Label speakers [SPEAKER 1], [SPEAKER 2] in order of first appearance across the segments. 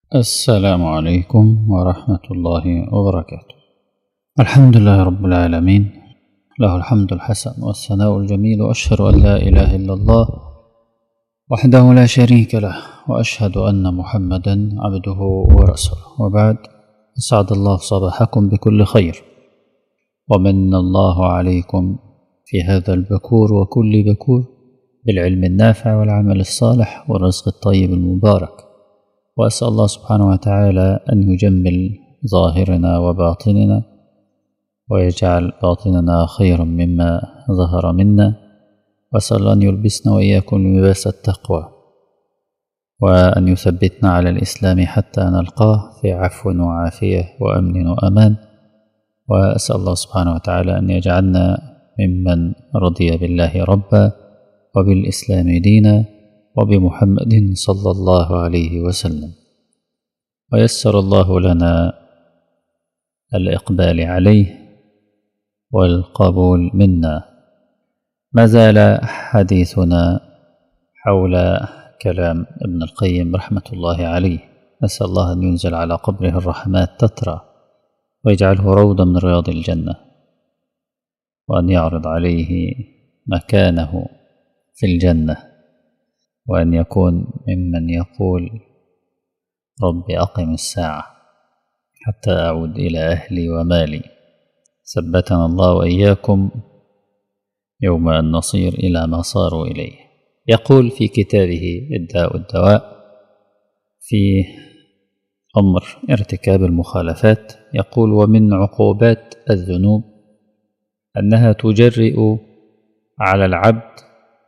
[SPEAKER 1] السلام عليكم ورحمة الله وبركاته الحمد لله رب العالمين له الحمد الحسن والثناء الجميل وأشهد أن لا إله إلا الله وحده لا شريك له وأشهد أن محمدا عبده ورسوله وبعد أسعد الله صباحكم بكل خير ومن الله عليكم في هذا البكور وكل بكور بالعلم النافع والعمل الصالح والرزق الطيب المبارك وأسأل الله سبحانه وتعالى أن يجمل ظاهرنا وباطننا ويجعل باطننا خيرا مما ظهر منا وأسأل أن يلبسنا وإياكم لباس التقوى وأن يثبتنا على الإسلام حتى نلقاه في عفو وعافية وأمن وأمان وأسأل الله سبحانه وتعالى أن يجعلنا ممن رضي بالله ربا وبالإسلام دينا وبمحمد صلى الله عليه وسلم ويسر الله لنا الإقبال عليه والقبول منا ما زال حديثنا حول كلام ابن القيم رحمة الله عليه نسأل الله أن ينزل على قبره الرحمات تترى ويجعله روضا من رياض الجنة وأن يعرض عليه مكانه في الجنة وأن يكون ممن يقول رب أقم الساعة حتى أعود إلى أهلي ومالي ثبتنا الله وإياكم يوم أن نصير إلى ما صاروا إليه يقول في كتابه الداء الدواء في أمر ارتكاب المخالفات يقول ومن عقوبات الذنوب أنها تجرئ على العبد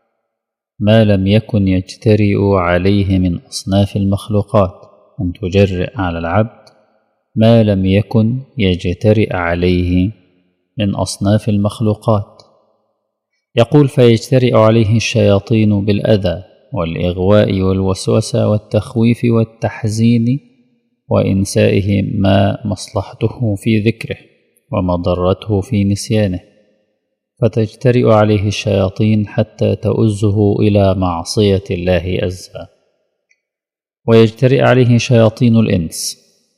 [SPEAKER 1] ما لم يكن يجترئ عليه من أصناف المخلوقات أن تجرئ على العبد ما لم يكن يجترئ عليه من أصناف المخلوقات يقول فيجترئ عليه الشياطين بالأذى والإغواء والوسوسة والتخويف والتحزين وإنسائه ما مصلحته في ذكره ومضرته في نسيانه فتجترئ عليه الشياطين حتى تؤزه إلى معصية الله أزا ويجترئ عليه شياطين الإنس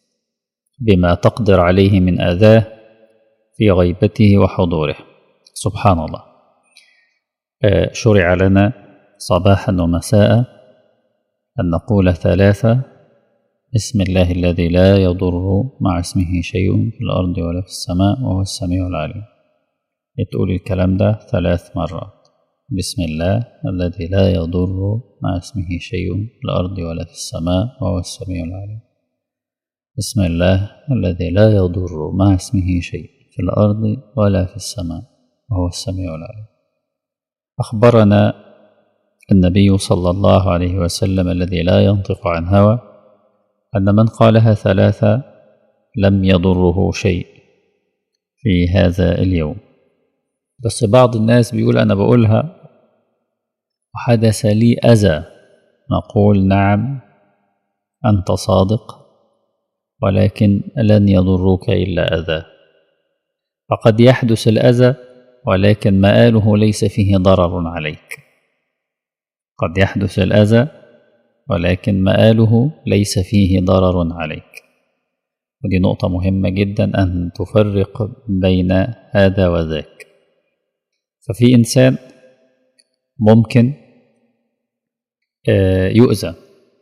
[SPEAKER 1] بما تقدر عليه من أذاه في غيبته وحضوره سبحان الله شرع لنا صباحا ومساء أن نقول ثلاثة بسم الله الذي لا يضر مع اسمه شيء في الأرض ولا في السماء وهو السميع العليم تقول الكلام ده ثلاث مرات بسم الله الذي لا يضر مع اسمه شيء في الأرض ولا في السماء وهو السميع العليم بسم الله الذي لا يضر مع اسمه شيء في الأرض ولا في السماء وهو السميع العليم أخبرنا النبي صلى الله عليه وسلم الذي لا ينطق عن هوى أن من قالها ثلاثة لم يضره شيء في هذا اليوم بس بعض الناس بيقول أنا بقولها وحدث لي أذى نقول نعم أنت صادق ولكن لن يضرك إلا أذى فقد يحدث الأذى ولكن مآله ليس فيه ضرر عليك قد يحدث الأذى ولكن مآله ليس فيه ضرر عليك ودي نقطة مهمة جدا أن تفرق بين هذا وذاك ففي إنسان ممكن يؤذى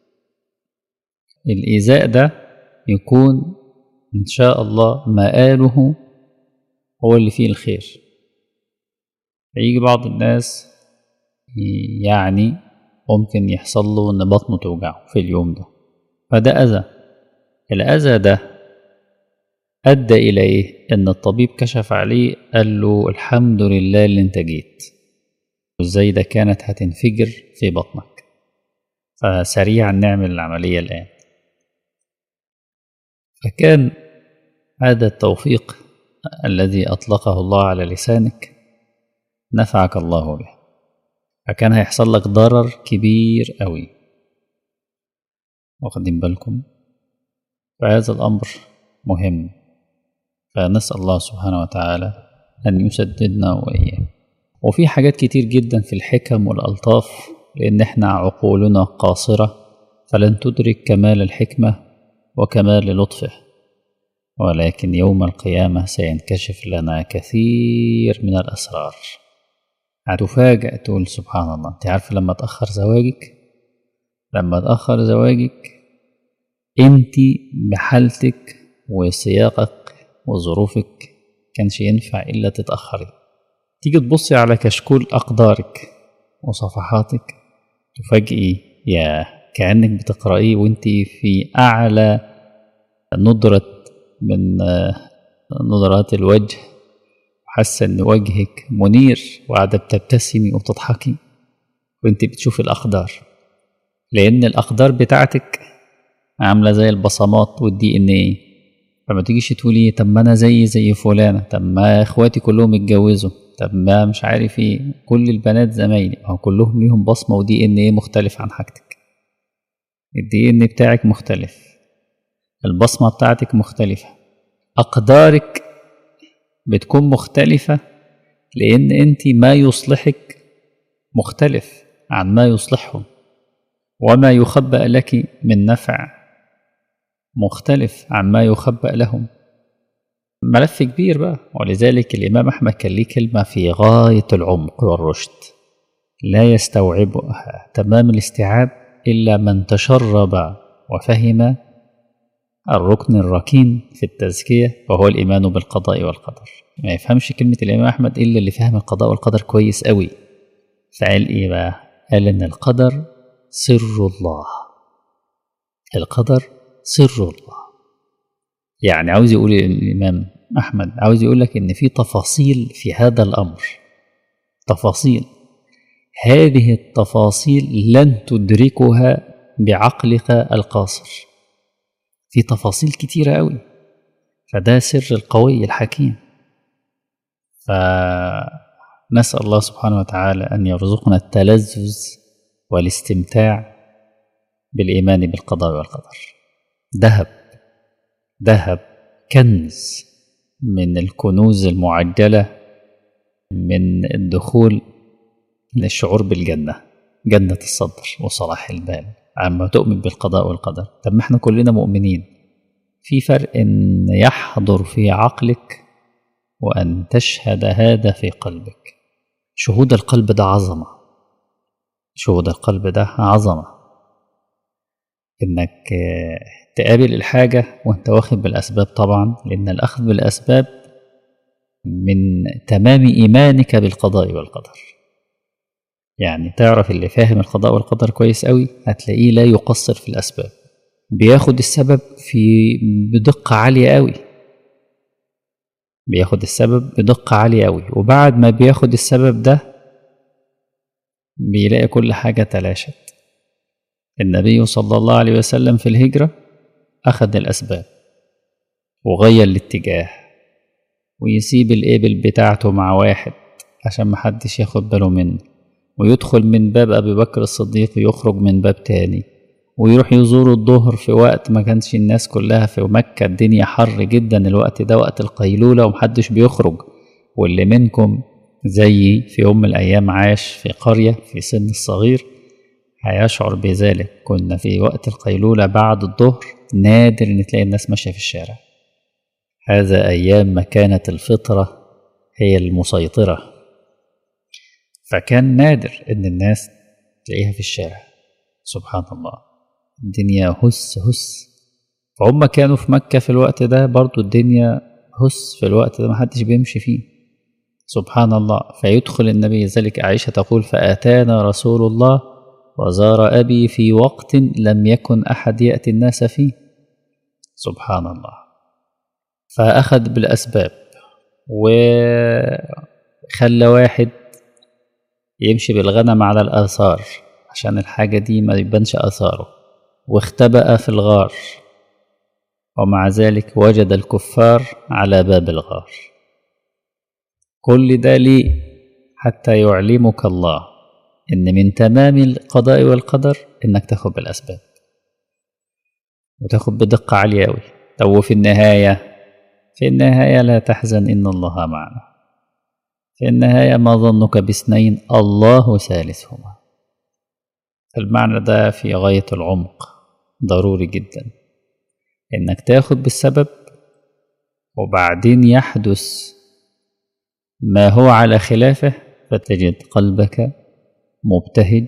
[SPEAKER 1] الإيذاء ده يكون إن شاء الله مآله هو اللي فيه الخير فيجي بعض الناس يعني ممكن يحصل له إن بطنه توجعه في اليوم ده فده أذى الأذى ده أدى إلى إيه؟ إن الطبيب كشف عليه قال له الحمد لله اللي أنت جيت وإزاي ده كانت هتنفجر في بطنك فسريعا نعمل العملية الآن فكان هذا التوفيق الذي أطلقه الله على لسانك نفعك الله به فكان هيحصل لك ضرر كبير قوي واخدين بالكم فهذا الأمر مهم فنسأل الله سبحانه وتعالى أن يسددنا وإياه وفي حاجات كتير جدا في الحكم والألطاف لأن احنا عقولنا قاصرة فلن تدرك كمال الحكمة وكمال لطفه ولكن يوم القيامة سينكشف لنا كثير من الأسرار هتفاجأ تقول سبحان الله انت عارف لما تأخر زواجك لما تأخر زواجك انت بحالتك وسياقك وظروفك كانش ينفع إلا تتأخري تيجي تبصي على كشكول أقدارك وصفحاتك تفاجئي يا كأنك بتقرأيه وانت في أعلى ندرة من نظرات الوجه حاسة إن وجهك منير وقاعدة بتبتسمي وتضحكي وانت بتشوفي الأقدار لأن الأقدار بتاعتك عاملة زي البصمات والدي إن إيه فما تيجيش تقولي طب ما أنا زي زي فلانة طب ما إخواتي كلهم اتجوزوا طب ما مش عارف إيه كل البنات زمايلي هو كلهم ليهم بصمة ودي إن إيه مختلف عن حاجتك الدي إن بتاعك مختلف البصمة بتاعتك مختلفة أقدارك بتكون مختلفة لأن أنت ما يصلحك مختلف عن ما يصلحهم وما يخبأ لك من نفع مختلف عن ما يخبأ لهم ملف كبير بقى ولذلك الإمام أحمد كان ليه كلمة في غاية العمق والرشد لا يستوعبها تمام الاستيعاب إلا من تشرب وفهم الركن الركين في التزكية وهو الإيمان بالقضاء والقدر ما يفهمش كلمة الإمام أحمد إلا اللي فهم القضاء والقدر كويس قوي فقال إيه بقى قال إن القدر سر الله القدر سر الله يعني عاوز يقول الإمام أحمد عاوز يقول لك إن في تفاصيل في هذا الأمر تفاصيل هذه التفاصيل لن تدركها بعقلك القاصر في تفاصيل كتيرة أوي فده سر القوي الحكيم فنسأل الله سبحانه وتعالى أن يرزقنا التلذذ والاستمتاع بالإيمان بالقضاء والقدر ذهب ذهب كنز من الكنوز المعجلة من الدخول للشعور بالجنة جنة الصدر وصلاح البال عما تؤمن بالقضاء والقدر طب ما احنا كلنا مؤمنين في فرق ان يحضر في عقلك وان تشهد هذا في قلبك شهود القلب ده عظمه شهود القلب ده عظمه انك تقابل الحاجه وانت واخد بالاسباب طبعا لان الاخذ بالاسباب من تمام ايمانك بالقضاء والقدر يعني تعرف اللي فاهم القضاء والقدر كويس قوي هتلاقيه لا يقصر في الأسباب بياخد السبب في بدقة عالية قوي بياخد السبب بدقة عالية قوي وبعد ما بياخد السبب ده بيلاقي كل حاجة تلاشت النبي صلى الله عليه وسلم في الهجرة أخذ الأسباب وغير الاتجاه ويسيب الإبل بتاعته مع واحد عشان محدش ياخد باله منه ويدخل من باب أبي بكر الصديق ويخرج من باب تاني ويروح يزور الظهر في وقت ما كانش الناس كلها في مكة الدنيا حر جدا الوقت ده وقت القيلولة ومحدش بيخرج واللي منكم زيي في يوم من الأيام عاش في قرية في سن الصغير هيشعر بذلك كنا في وقت القيلولة بعد الظهر نادر إن تلاقي الناس ماشية في الشارع هذا أيام ما كانت الفطرة هي المسيطرة فكان نادر ان الناس تلاقيها في الشارع سبحان الله الدنيا هس هس فهم كانوا في مكة في الوقت ده برضو الدنيا هس في الوقت ده محدش بيمشي فيه سبحان الله فيدخل النبي ذلك عائشة تقول فأتانا رسول الله وزار أبي في وقت لم يكن أحد يأتي الناس فيه سبحان الله فأخذ بالأسباب وخلى واحد يمشي بالغنم على الآثار عشان الحاجة دي ما يبانش آثاره واختبأ في الغار ومع ذلك وجد الكفار على باب الغار كل ده ليه حتى يعلمك الله إن من تمام القضاء والقدر إنك تاخد بالأسباب وتاخد بدقة عالية أوي طب وفي النهاية في النهاية لا تحزن إن الله معنا في النهاية ما ظنك باثنين الله ثالثهما المعنى ده في غاية العمق ضروري جدا إنك تاخد بالسبب وبعدين يحدث ما هو على خلافه فتجد قلبك مبتهج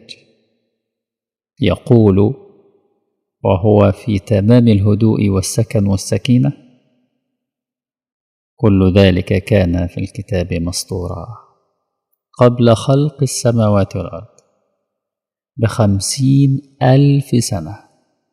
[SPEAKER 1] يقول وهو في تمام الهدوء والسكن والسكينة كل ذلك كان في الكتاب مسطورا قبل خلق السماوات والأرض بخمسين ألف سنة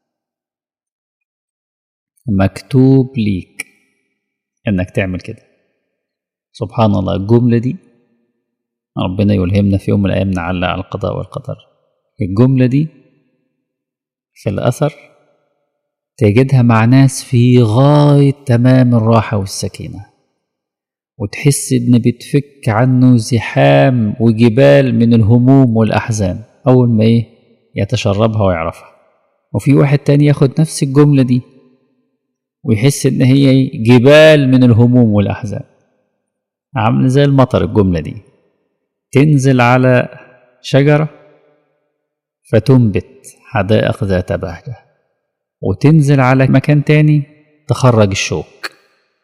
[SPEAKER 1] مكتوب ليك إنك تعمل كده سبحان الله الجملة دي ربنا يلهمنا في يوم من الأيام نعلق على القضاء والقدر الجملة دي في الأثر تجدها مع ناس في غاية تمام الراحة والسكينة وتحس إن بتفك عنه زحام وجبال من الهموم والأحزان أول ما إيه يتشربها ويعرفها وفي واحد تاني ياخد نفس الجملة دي ويحس إن هي جبال من الهموم والأحزان عامل زي المطر الجملة دي تنزل على شجرة فتنبت حدائق ذات بهجة وتنزل على مكان تاني تخرج الشوك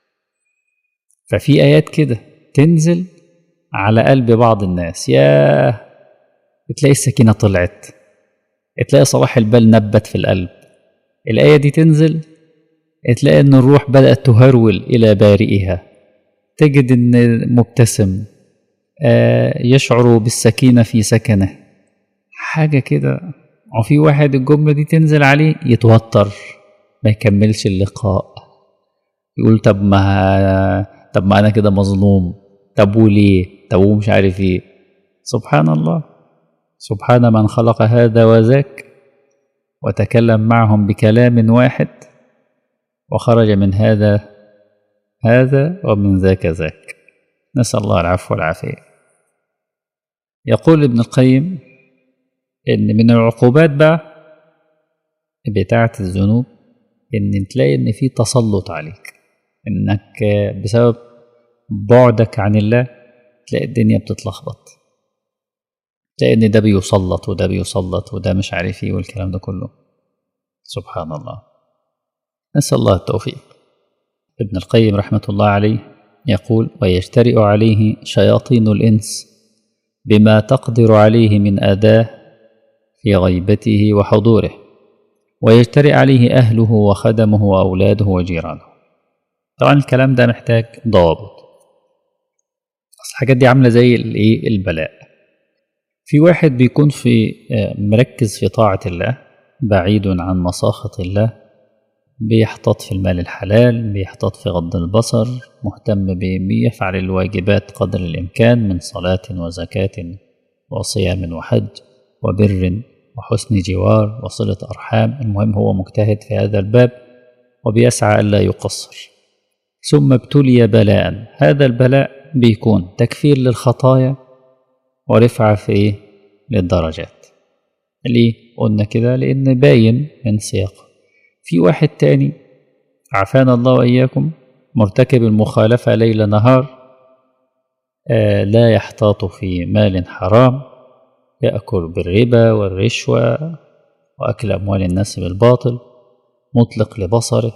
[SPEAKER 1] ففي آيات كده تنزل على قلب بعض الناس يا تلاقي السكينة طلعت تلاقي صلاح البال نبت في القلب الآية دي تنزل تلاقي إن الروح بدأت تهرول إلى بارئها تجد إن مبتسم آه يشعر بالسكينة في سكنه حاجة كده وفي واحد الجملة دي تنزل عليه يتوتر ما يكملش اللقاء يقول طب ما طب ما أنا كده مظلوم طب وليه طب ومش عارف ايه سبحان الله سبحان من خلق هذا وذاك وتكلم معهم بكلام واحد وخرج من هذا هذا ومن ذاك ذاك نسأل الله العفو والعافية يقول ابن القيم إن من العقوبات بقى بتاعة الذنوب إن تلاقي إن في تسلط عليك إنك بسبب بعدك عن الله تلاقي الدنيا بتتلخبط تلاقي إن ده بيسلط وده بيسلط وده مش عارف إيه والكلام ده كله سبحان الله نسأل الله التوفيق ابن القيم رحمة الله عليه يقول ويجترئ عليه شياطين الإنس بما تقدر عليه من أداه في غيبته وحضوره ويجترئ عليه أهله وخدمه وأولاده وجيرانه طبعا الكلام ده محتاج ضوابط أصل الحاجات دي عاملة زي الإيه البلاء في واحد بيكون في مركز في طاعة الله بعيد عن مساخط الله بيحتاط في المال الحلال بيحتاط في غض البصر مهتم بيفعل الواجبات قدر الإمكان من صلاة وزكاة وصيام وحج وبر وحسن جوار وصلة أرحام المهم هو مجتهد في هذا الباب وبيسعى ألا يقصر ثم ابتلي بلاء هذا البلاء بيكون تكفير للخطايا ورفعة في إيه؟ للدرجات ليه قلنا كده لأن باين من سياقه في واحد تاني عافانا الله وإياكم مرتكب المخالفة ليل نهار آه لا يحتاط في مال حرام يأكل بالربا والرشوة وأكل أموال الناس بالباطل مطلق لبصره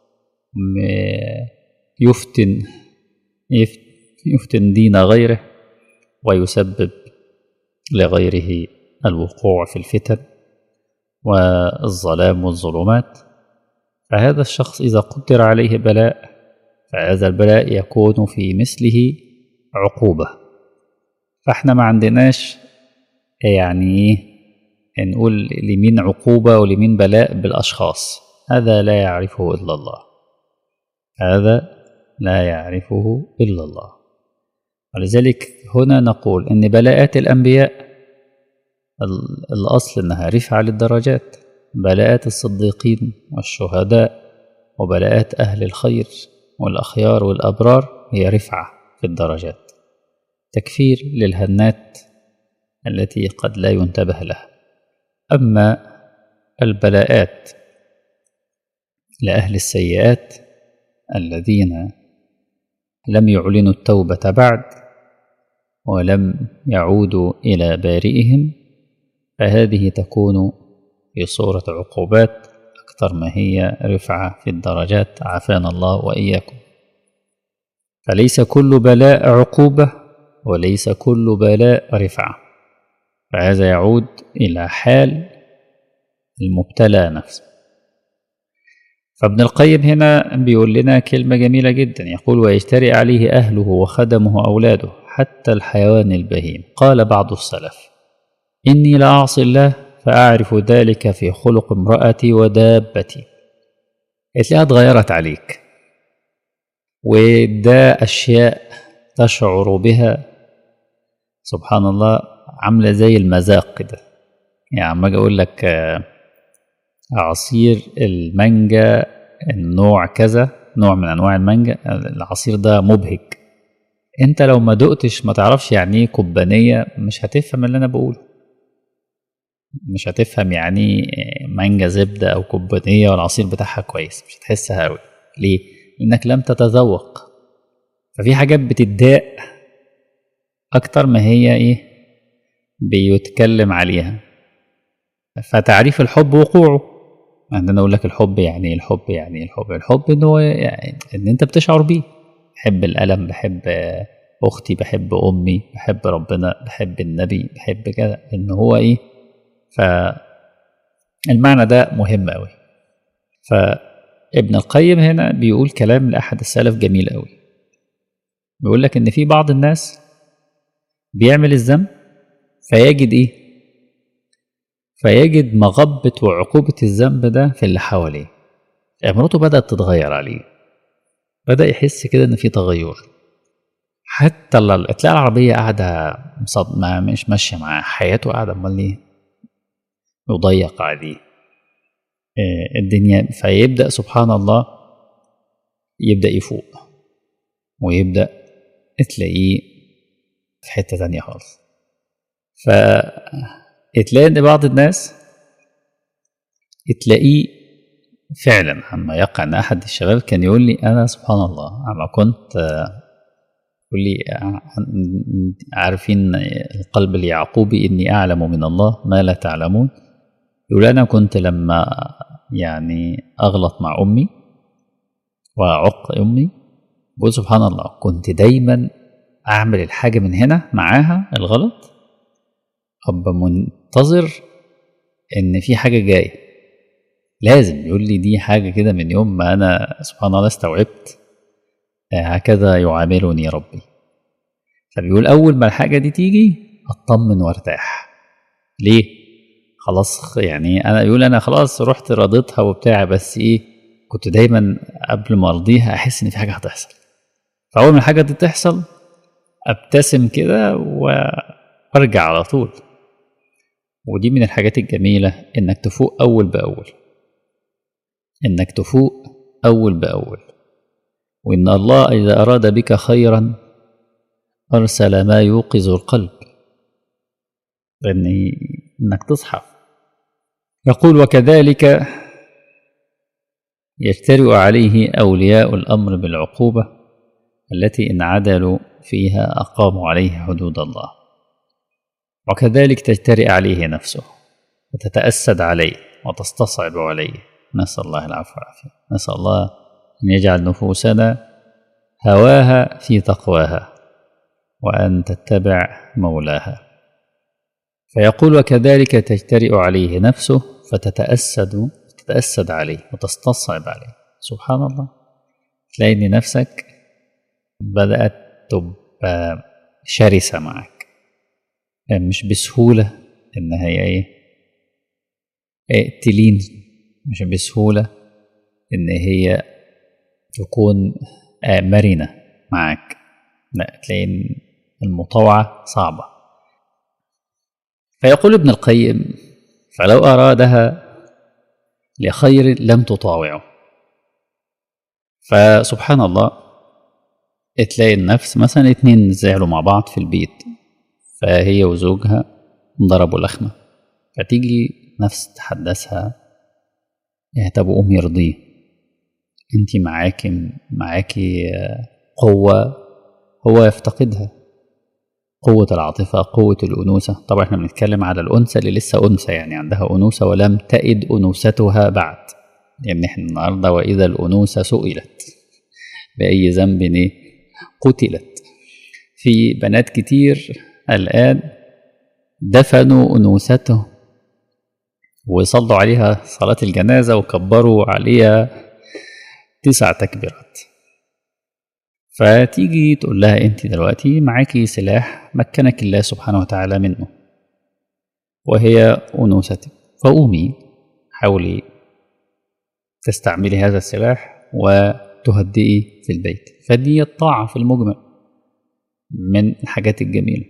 [SPEAKER 1] يفتن يفتن دين غيره ويسبب لغيره الوقوع في الفتن والظلام والظلمات فهذا الشخص إذا قدر عليه بلاء فهذا البلاء يكون في مثله عقوبة فاحنا ما عندناش يعني نقول لمين عقوبة ولمين بلاء بالأشخاص هذا لا يعرفه إلا الله هذا لا يعرفه إلا الله ولذلك هنا نقول إن بلاءات الأنبياء الأصل أنها رفعة للدرجات بلاءات الصديقين والشهداء وبلاءات أهل الخير والأخيار والأبرار هي رفعة في الدرجات تكفير للهنات التي قد لا ينتبه لها أما البلاءات لأهل السيئات الذين لم يعلنوا التوبة بعد ولم يعودوا إلى بارئهم فهذه تكون في صورة عقوبات أكثر ما هي رفعة في الدرجات عافانا الله وإياكم فليس كل بلاء عقوبة وليس كل بلاء رفعة فهذا يعود إلى حال المبتلى نفسه فابن القيم هنا بيقول لنا كلمة جميلة جدا يقول ويجترئ عليه أهله وخدمه وأولاده حتى الحيوان البهيم قال بعض السلف إني لأعصي الله فأعرف ذلك في خلق امرأتي ودابتي تلاقيها اتغيرت عليك وده أشياء تشعر بها سبحان الله عاملة زي المذاق كده يعني عم أجي أقول لك عصير المانجا النوع كذا نوع من أنواع المانجا العصير ده مبهج انت لو ما دقتش ما تعرفش يعني ايه كوبانية مش هتفهم اللي انا بقوله مش هتفهم يعني مانجا زبدة او كوبانية والعصير بتاعها كويس مش هتحسها قوي ليه لانك لم تتذوق ففي حاجات بتداق اكتر ما هي ايه بيتكلم عليها فتعريف الحب وقوعه عندنا اقول لك الحب يعني ايه الحب يعني ايه الحب الحب ان هو يعني ان انت بتشعر بيه بحب الألم بحب أختي بحب أمي بحب ربنا بحب النبي بحب كذا إن هو إيه فالمعنى ده مهم أوي فابن القيم هنا بيقول كلام لأحد السلف جميل أوي بيقول لك إن في بعض الناس بيعمل الذنب فيجد إيه فيجد مغبة وعقوبة الذنب ده في اللي حواليه مراته بدأت تتغير عليه بدأ يحس كده إن في تغير حتى تلاقي العربية قاعدة مصدمة مش ماشية معاه حياته قاعدة أمال إيه يضيق عليه الدنيا فيبدأ سبحان الله يبدأ يفوق ويبدأ تلاقيه في حتة تانية خالص فتلاقي إن بعض الناس تلاقيه فعلا عما يقع ان احد الشباب كان يقول لي انا سبحان الله عما كنت يقول لي عارفين القلب اليعقوبي اني اعلم من الله ما لا تعلمون يقول انا كنت لما يعني اغلط مع امي واعق امي بقول سبحان الله كنت دايما اعمل الحاجه من هنا معاها الغلط ابقى منتظر ان في حاجه جايه لازم يقول لي دي حاجة كده من يوم ما أنا سبحان الله استوعبت هكذا يعاملني ربي فبيقول أول ما الحاجة دي تيجي أطمن وارتاح ليه؟ خلاص يعني أنا يقول أنا خلاص رحت رضيتها وبتاع بس إيه كنت دايما قبل ما أرضيها أحس إن في حاجة هتحصل فأول ما الحاجة دي تحصل أبتسم كده وأرجع على طول ودي من الحاجات الجميلة إنك تفوق أول بأول إنك تفوق أول بأول وإن الله إذا أراد بك خيرا أرسل ما يوقظ القلب إن إنك تصحى يقول وكذلك يجترئ عليه أولياء الأمر بالعقوبة التي إن عدلوا فيها أقاموا عليه حدود الله وكذلك تجترئ عليه نفسه وتتأسد عليه وتستصعب عليه نسأل الله العفو والعافية نسأل الله أن يجعل نفوسنا هواها في تقواها وأن تتبع مولاها فيقول وكذلك تجترئ عليه نفسه فتتأسد تتأسد عليه وتستصعب عليه سبحان الله تلاقي إن نفسك بدأت تبقى شرسة معك يعني مش بسهولة إن هي إيه, إيه تلين مش بسهولة إن هي تكون مرنة معك لا تلاقي المطاوعة صعبة فيقول ابن القيم فلو أرادها لخير لم تطاوعه فسبحان الله تلاقي النفس مثلا اتنين زعلوا مع بعض في البيت فهي وزوجها ضربوا لخمة فتيجي نفس تحدثها يا طب قوم يرضيه انت معاكي معاكي قوة هو يفتقدها قوة العاطفة قوة الأنوثة طبعا احنا بنتكلم على الأنثى اللي لسه أنثى يعني عندها أنوثة ولم تئد أنوثتها بعد لأن احنا النهاردة وإذا الأنوثة سئلت بأي ذنب إيه؟ قتلت في بنات كتير الآن دفنوا أنوثته وصلوا عليها صلاة الجنازة وكبروا عليها تسع تكبيرات فتيجي تقول لها انت دلوقتي معاكي سلاح مكنك الله سبحانه وتعالى منه وهي أنوثتك فقومي حاولي تستعملي هذا السلاح وتهدئي في البيت فدي الطاعة في المجمل من الحاجات الجميلة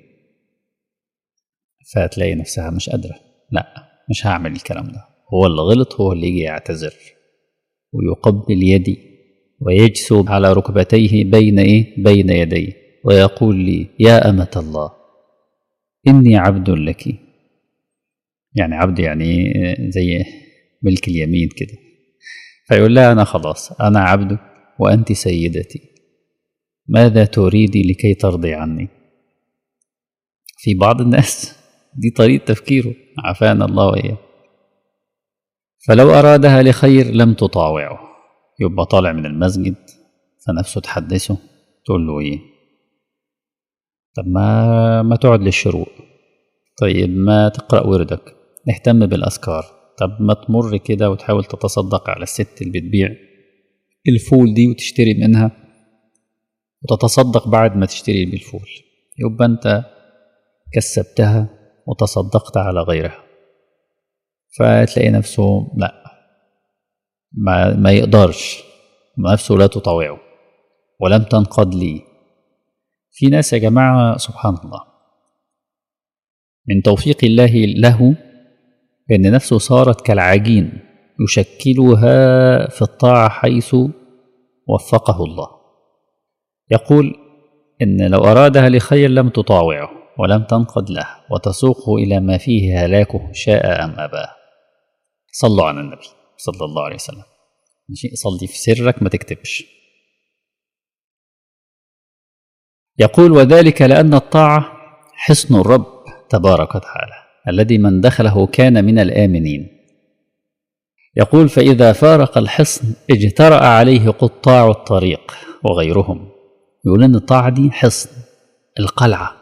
[SPEAKER 1] فهتلاقي نفسها مش قادرة لا مش هعمل الكلام ده هو اللي غلط هو اللي يجي يعتذر ويقبل يدي ويجثو على ركبتيه بين ايه بين يديه ويقول لي يا أمة الله إني عبد لك يعني عبد يعني زي ملك اليمين كده فيقول لها أنا خلاص أنا عبدك وأنت سيدتي ماذا تريدي لكي ترضي عني في بعض الناس دي طريقة تفكيره عافانا الله وإياه فلو أرادها لخير لم تطاوعه يبقى طالع من المسجد فنفسه تحدثه تقول له إيه طب ما ما تقعد للشروق طيب ما تقرأ وردك نهتم بالأذكار طب ما تمر كده وتحاول تتصدق على الست اللي بتبيع الفول دي وتشتري منها وتتصدق بعد ما تشتري بالفول يبقى أنت كسبتها وتصدقت على غيرها فتلاقي نفسه لا ما, ما يقدرش نفسه لا تطاوعه ولم تنقض لي في ناس يا جماعة سبحان الله من توفيق الله له أن نفسه صارت كالعجين يشكلها في الطاعة حيث وفقه الله يقول إن لو أرادها لخير لم تطاوعه ولم تنقد له وتسوقه إلى ما فيه هلاكه شاء أم أباه صلوا على النبي صلى الله عليه وسلم ماشي صلي في سرك ما تكتبش يقول وذلك لأن الطاعة حصن الرب تبارك وتعالى الذي من دخله كان من الآمنين يقول فإذا فارق الحصن اجترأ عليه قطاع الطريق وغيرهم يقول إن الطاعة دي حصن القلعة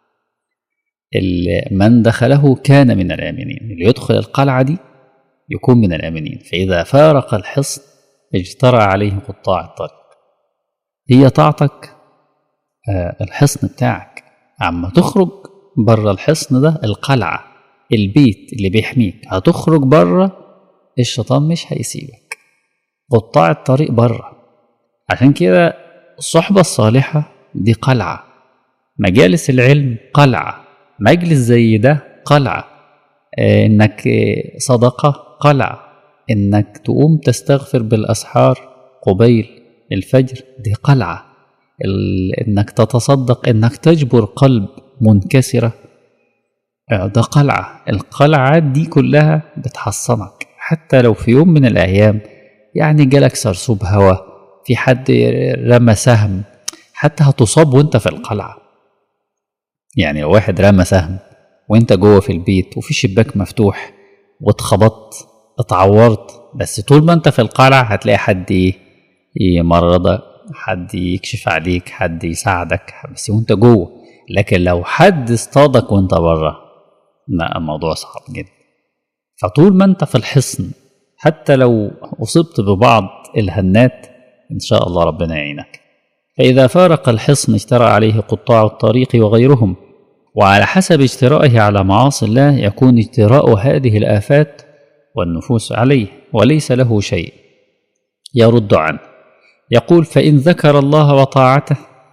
[SPEAKER 1] اللي من دخله كان من الآمنين اللي يدخل القلعة دي يكون من الآمنين فإذا فارق الحصن اجترأ عليه قطاع الطريق هي طاعتك آه الحصن بتاعك عما تخرج بره الحصن ده القلعة البيت اللي بيحميك هتخرج بره الشيطان مش هيسيبك قطاع الطريق بره عشان كده الصحبة الصالحة دي قلعة مجالس العلم قلعة مجلس زي ده قلعة آه انك صدقة قلعة انك تقوم تستغفر بالاسحار قبيل الفجر دي قلعة انك تتصدق انك تجبر قلب منكسرة ده قلعة القلعات دي كلها بتحصنك حتى لو في يوم من الأيام يعني جالك سرسوب هوا في حد رمى سهم حتى هتصاب وانت في القلعة يعني لو واحد رمى سهم وانت جوه في البيت وفي شباك مفتوح واتخبطت اتعورت بس طول ما انت في القلعة هتلاقي حد ايه يمرضك حد يكشف عليك حد يساعدك بس وانت جوه لكن لو حد اصطادك وانت بره لا الموضوع صعب جدا فطول ما انت في الحصن حتى لو اصبت ببعض الهنات ان شاء الله ربنا يعينك فاذا فارق الحصن اجترى عليه قطاع الطريق وغيرهم وعلى حسب اجترائه على معاصي الله يكون اجتراء هذه الافات والنفوس عليه وليس له شيء يرد عنه يقول فان ذكر الله وطاعته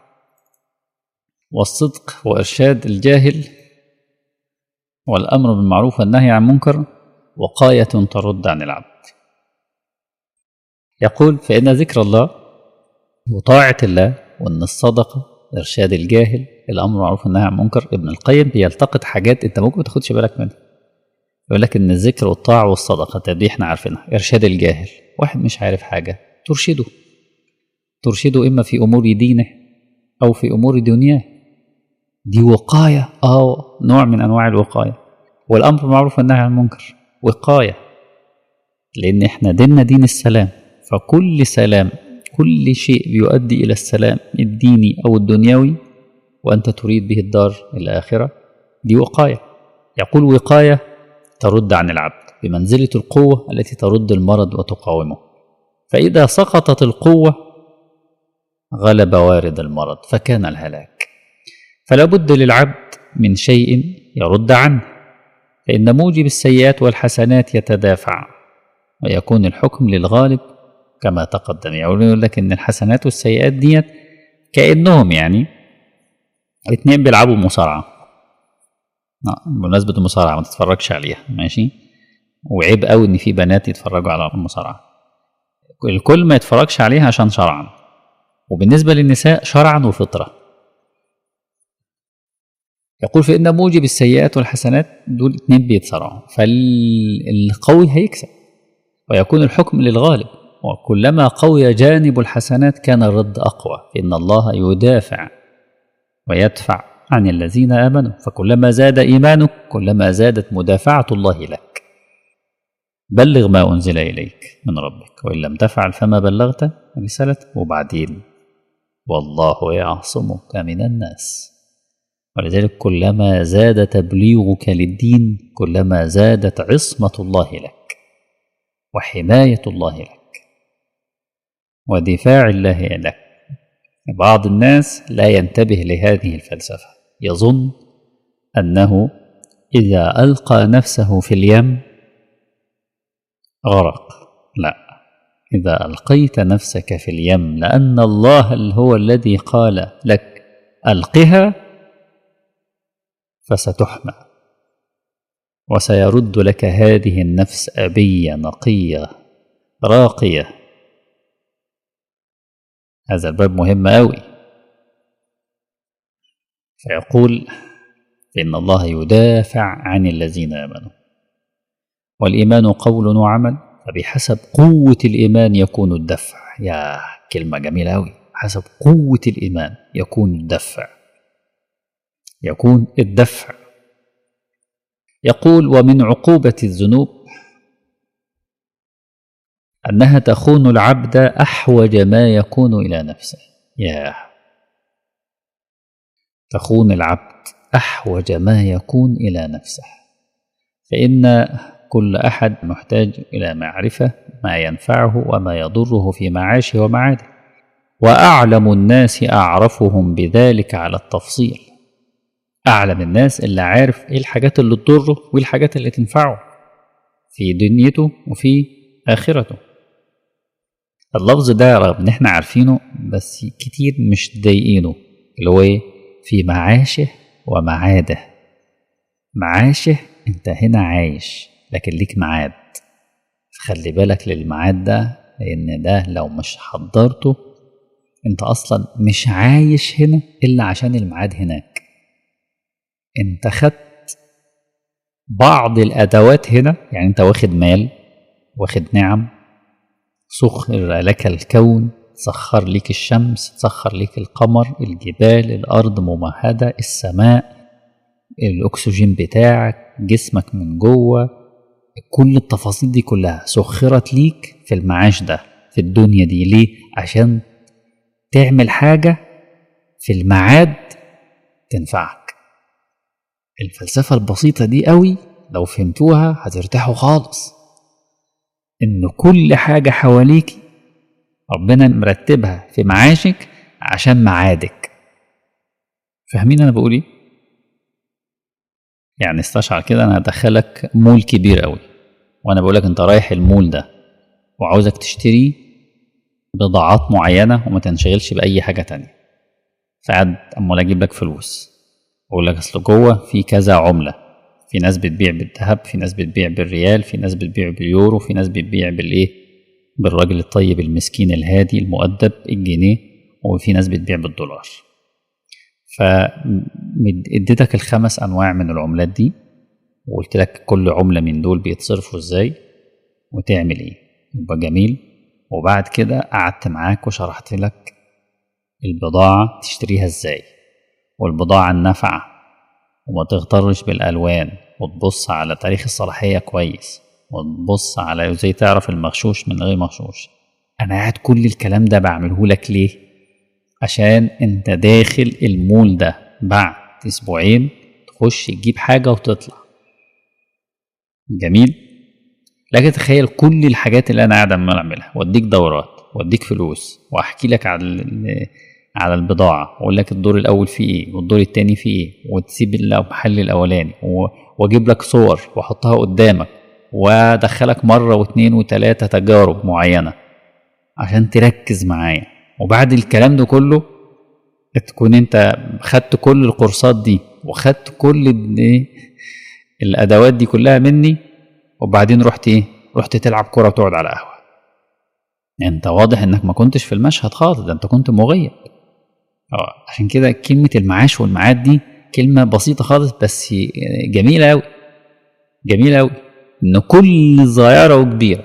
[SPEAKER 1] والصدق وإرشاد الجاهل والأمر بالمعروف والنهي عن منكر وقاية ترد عن العبد يقول فإن ذكر الله وطاعة الله وأن الصدقة إرشاد الجاهل الأمر بالمعروف والنهي عن منكر ابن القيم بيلتقط حاجات أنت ممكن ما تاخدش بالك منها يقول لك إن الذكر والطاعة والصدقة دي إحنا عارفينها إرشاد الجاهل واحد مش عارف حاجة ترشده ترشده إما في أمور دينه أو في أمور دنياه دي وقاية اه نوع من أنواع الوقاية والأمر بالمعروف والنهي عن المنكر وقاية لأن إحنا ديننا دين السلام فكل سلام كل شيء بيؤدي إلى السلام الديني أو الدنيوي وأنت تريد به الدار الآخرة دي وقاية يقول وقاية ترد عن العبد بمنزلة القوة التي ترد المرض وتقاومه فإذا سقطت القوة غلب وارد المرض فكان الهلاك فلا بد للعبد من شيء يرد عنه فإن موجب السيئات والحسنات يتدافع ويكون الحكم للغالب كما تقدم يقول لك إن الحسنات والسيئات ديت كأنهم يعني اتنين بيلعبوا مصارعة بمناسبة المصارعة ما تتفرجش عليها ماشي وعيب قوي إن في بنات يتفرجوا على المصارعة الكل ما يتفرجش عليها عشان شرعا وبالنسبة للنساء شرعا وفطرة يقول فإن موجب السيئات والحسنات دول اتنين بيتصارعوا فالقوي هيكسب ويكون الحكم للغالب وكلما قوي جانب الحسنات كان الرد أقوى فإن الله يدافع ويدفع عن الذين آمنوا فكلما زاد إيمانك كلما زادت مدافعة الله لك بلغ ما أنزل إليك من ربك وإن لم تفعل فما بلغت رسالته وبعدين والله يعصمك من الناس ولذلك كلما زاد تبليغك للدين كلما زادت عصمة الله لك وحماية الله لك ودفاع الله لك بعض الناس لا ينتبه لهذه الفلسفة يظن أنه إذا ألقى نفسه في اليم غرق لا إذا ألقيت نفسك في اليم لأن الله هو الذي قال لك ألقها فستحمى وسيرد لك هذه النفس أبية نقية راقية هذا الباب مهم أوي فيقول إن الله يدافع عن الذين آمنوا والإيمان قول وعمل فبحسب قوة الإيمان يكون الدفع يا كلمة جميلة أوي حسب قوة الإيمان يكون الدفع يكون الدفع يقول ومن عقوبة الذنوب أنها تخون العبد أحوج ما يكون إلى نفسه يا تخون العبد أحوج ما يكون إلى نفسه فإن كل أحد محتاج إلى معرفة ما ينفعه وما يضره في معاشه ومعاده وأعلم الناس أعرفهم بذلك على التفصيل أعلم الناس اللي عارف إيه الحاجات اللي تضره وإيه الحاجات اللي تنفعه في دنيته وفي آخرته اللفظ ده رغم إن إحنا عارفينه بس كتير مش ضايقينه اللي هو إيه في معاشه ومعاده معاشه أنت هنا عايش لكن ليك ميعاد خلي بالك للميعاد ده لأن ده لو مش حضرته أنت أصلا مش عايش هنا إلا عشان الميعاد هناك أنت خدت بعض الأدوات هنا يعني أنت واخد مال واخد نعم سخر لك الكون سخر لك الشمس سخر لك القمر الجبال الأرض ممهدة السماء الأكسجين بتاعك جسمك من جوه كل التفاصيل دي كلها سخرت ليك في المعاش ده في الدنيا دي ليه عشان تعمل حاجة في الميعاد تنفعك الفلسفة البسيطة دي قوي لو فهمتوها هترتاحوا خالص ان كل حاجة حواليك ربنا مرتبها في معاشك عشان معادك فاهمين انا بقول ايه يعني استشعر كده انا هدخلك مول كبير قوي وانا بقولك انت رايح المول ده وعاوزك تشتري بضاعات معينة وما تنشغلش بأي حاجة تانية فقعد أمال أجيب لك فلوس أقول لك أصل جوه في كذا عملة في ناس بتبيع بالذهب في ناس بتبيع بالريال في ناس بتبيع باليورو في ناس بتبيع بالإيه بالراجل الطيب المسكين الهادي المؤدب الجنيه وفي ناس بتبيع بالدولار فاديتك الخمس انواع من العملات دي وقلت لك كل عمله من دول بيتصرفوا ازاي وتعمل ايه يبقى جميل وبعد كده قعدت معاك وشرحت لك البضاعة تشتريها ازاي والبضاعة النافعة وما تغترش بالألوان وتبص على تاريخ الصلاحية كويس وتبص على ازاي تعرف المغشوش من غير مغشوش انا قاعد كل الكلام ده بعمله لك ليه عشان انت داخل المول ده بعد اسبوعين تخش تجيب حاجه وتطلع جميل لكن تخيل كل الحاجات اللي انا قاعد عمال اعملها واديك دورات واديك فلوس واحكي لك على ال- على البضاعه واقول لك الدور الاول فيه ايه والدور التاني فيه ايه وتسيب المحل الاولاني و- واجيب لك صور واحطها قدامك وادخلك مره واثنين وثلاثه تجارب معينه عشان تركز معايا وبعد الكلام ده كله تكون انت خدت كل الكورسات دي وخدت كل ال- ايه الادوات دي كلها مني وبعدين رحت ايه رحت تلعب كرة وتقعد على قهوة انت واضح انك ما كنتش في المشهد خالص ده انت كنت مغيب اه عشان كده كلمة المعاش والمعاد دي كلمة بسيطة خالص بس جميلة أوي جميلة أوي إن كل صغيرة وكبيرة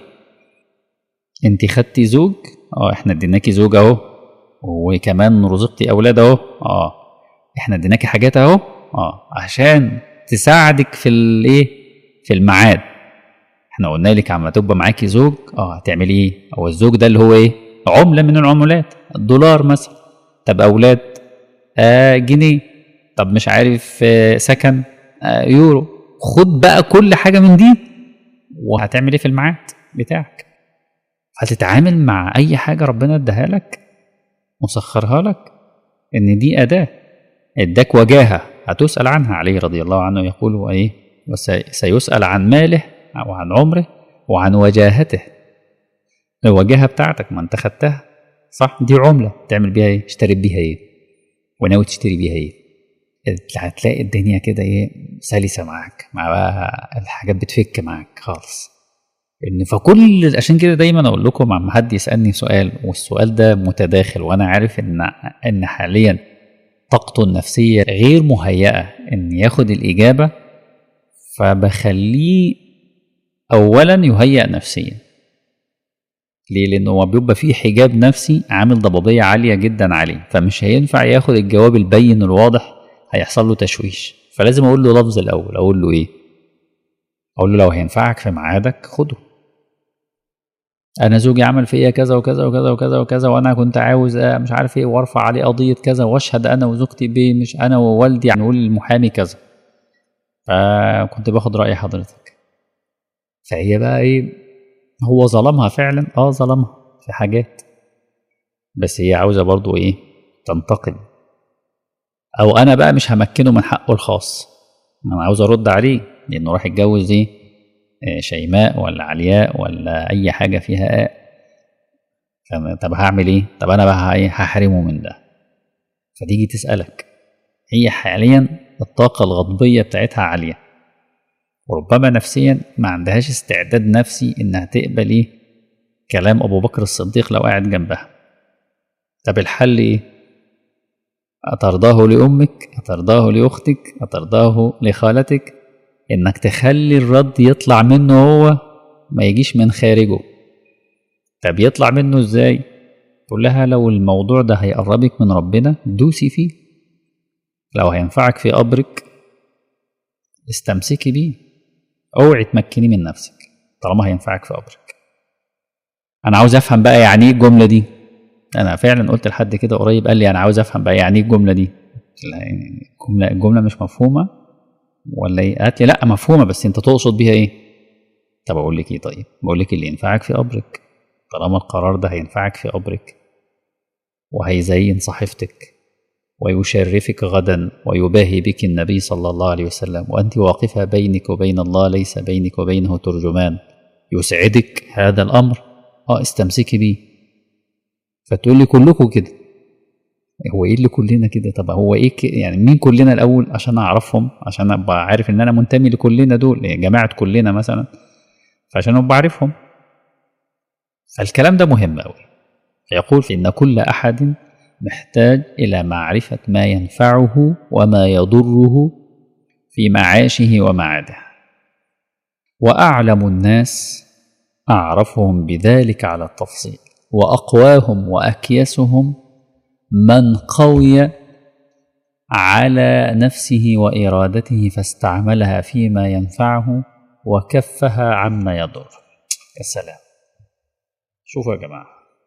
[SPEAKER 1] انت خدتي زوج اه احنا اديناكي زوج اهو وكمان رزقتي اولاد اهو اه احنا اديناكي حاجات اهو اه عشان تساعدك في الايه في الميعاد احنا قلنا لك عما تبقى معاكي زوج اه هتعملي ايه هو الزوج ده اللي هو ايه عمله من العملات الدولار مثلا طب اولاد آه جنيه طب مش عارف آه سكن آه يورو خد بقى كل حاجه من دي وهتعمل ايه في الميعاد بتاعك هتتعامل مع اي حاجه ربنا اداها لك مسخرها لك ان دي اداه اداك وجاهه هتسال عنها عليه رضي الله عنه يقول ايه وسيسال عن ماله وعن عمره وعن وجاهته الوجاهه بتاعتك ما انت خدتها صح دي عمله تعمل بيها ايه اشتري بيها ايه وناوي تشتري بيها ايه هتلاقي الدنيا كده ايه سلسه معاك مع بقى الحاجات بتفك معاك خالص ان فكل عشان كده دايما اقول لكم عم حد يسالني سؤال والسؤال ده متداخل وانا عارف ان ان حاليا طاقته النفسيه غير مهيئه ان ياخد الاجابه فبخليه اولا يهيئ نفسيا ليه لانه هو بيبقى فيه حجاب نفسي عامل ضبابيه عاليه جدا عليه فمش هينفع ياخد الجواب البين الواضح هيحصل له تشويش فلازم اقول له لفظ الاول اقول له ايه اقول له لو هينفعك في ميعادك خده انا زوجي عمل فيا كذا وكذا وكذا وكذا وكذا وانا كنت عاوز مش عارف ايه وارفع عليه قضيه كذا واشهد انا وزوجتي بيه مش انا ووالدي يعني نقول للمحامي كذا فكنت باخد راي حضرتك فهي بقى ايه هو ظلمها فعلا اه ظلمها في حاجات بس هي عاوزه برضو ايه تنتقم او انا بقى مش همكنه من حقه الخاص انا عاوز ارد عليه لانه راح يتجوز ايه شيماء ولا علياء ولا اي حاجه فيها آه طب هعمل ايه طب انا بقى ايه هحرمه من ده فتيجي تسالك هي حاليا الطاقه الغضبيه بتاعتها عاليه وربما نفسيا ما عندهاش استعداد نفسي انها تقبل ايه كلام ابو بكر الصديق لو قاعد جنبها طب الحل ايه أترضاه لأمك أترضاه لأختك أترضاه لخالتك إنك تخلي الرد يطلع منه هو ما يجيش من خارجه طب يطلع منه إزاي تقول لها لو الموضوع ده هيقربك من ربنا دوسي فيه لو هينفعك في قبرك استمسكي بيه اوعي تمكني من نفسك طالما هينفعك في قبرك انا عاوز افهم بقى يعني ايه الجمله دي انا فعلا قلت لحد كده قريب قال لي انا عاوز افهم بقى يعني ايه الجمله دي الجمله الجمله مش مفهومه ولا ايه قالت لي لا مفهومه بس انت تقصد بيها ايه طب اقول لك ايه طيب بقول لك اللي ينفعك في قبرك طالما القرار ده هينفعك في قبرك وهيزين صحيفتك ويشرفك غدا ويباهي بك النبي صلى الله عليه وسلم وانت واقفه بينك وبين الله ليس بينك وبينه ترجمان يسعدك هذا الامر اه استمسكي بيه فتقول لي كلكم كده هو ايه اللي كلنا كده طب هو ايه يعني مين كلنا الاول عشان اعرفهم عشان ابقى عارف ان انا منتمي لكلنا دول يعني جماعه كلنا مثلا فعشان ابقى عارفهم فالكلام ده مهم قوي فيقول ان كل احد محتاج الى معرفه ما ينفعه وما يضره في معاشه ومعاده واعلم الناس اعرفهم بذلك على التفصيل واقواهم واكيسهم من قوي على نفسه وارادته فاستعملها فيما ينفعه وكفها عما يضر يا سلام شوفوا يا جماعة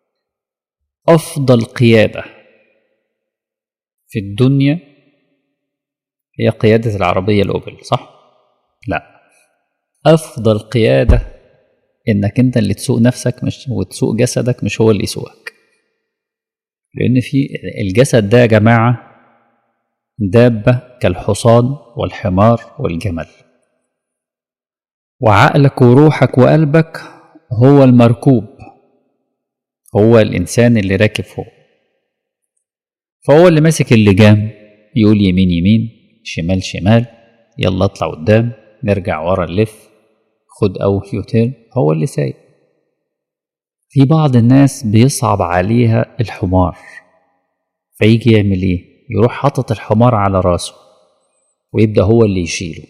[SPEAKER 1] أفضل قيادة في الدنيا هي قيادة العربية الأوبل صح؟ لا أفضل قيادة إنك أنت اللي تسوق نفسك مش وتسوق جسدك مش هو اللي يسوقك لأن في الجسد ده يا جماعة دابة كالحصان والحمار والجمل وعقلك وروحك وقلبك هو المركوب هو الإنسان اللي راكب فوق فهو اللي ماسك اللجام يقول يمين يمين شمال شمال يلا اطلع قدام نرجع ورا نلف خد أول يوتيرن هو اللي سايق في بعض الناس بيصعب عليها الحمار فيجي يعمل ايه يروح حاطط الحمار على راسه ويبدأ هو اللي يشيله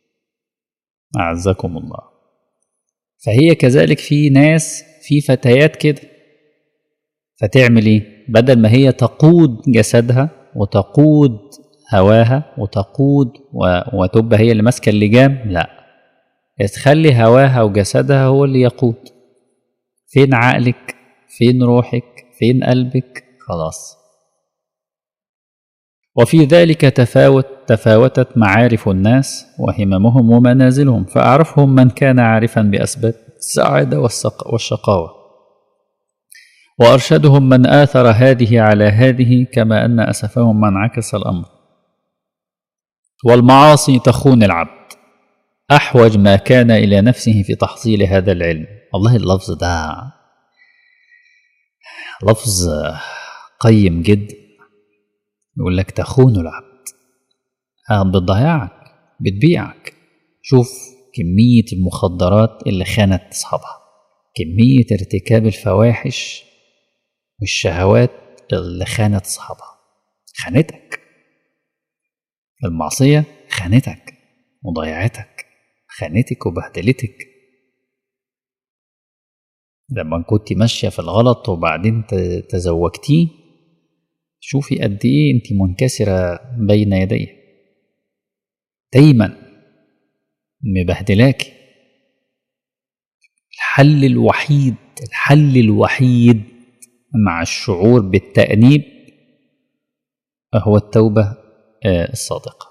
[SPEAKER 1] أعزكم الله فهي كذلك في ناس في فتيات كده فتعمل ايه بدل ما هي تقود جسدها وتقود هواها وتقود و... وتبقى هي اللي ماسكه اللجام لا تخلي هواها وجسدها هو اللي يقود فين عقلك فين روحك فين قلبك خلاص وفي ذلك تفاوت تفاوتت معارف الناس وهممهم ومنازلهم فأعرفهم من كان عارفا بأسباب السعادة والشقاوة وأرشدهم من آثر هذه على هذه كما أن أسفهم من عكس الأمر والمعاصي تخون العبد أحوج ما كان إلى نفسه في تحصيل هذا العلم والله اللفظ ده لفظ قيم جدا يقول لك تخون العبد بتضيعك بتبيعك شوف كمية المخدرات اللي خانت أصحابها كمية ارتكاب الفواحش والشهوات اللي خانت أصحابها خانتك المعصية خانتك وضيعتك خانتك وبهدلتك لما كنت ماشية في الغلط وبعدين تزوجتيه شوفي قد ايه انت منكسرة بين يديه دايما مبهدلاكي الحل الوحيد الحل الوحيد مع الشعور بالتأنيب هو التوبة الصادقة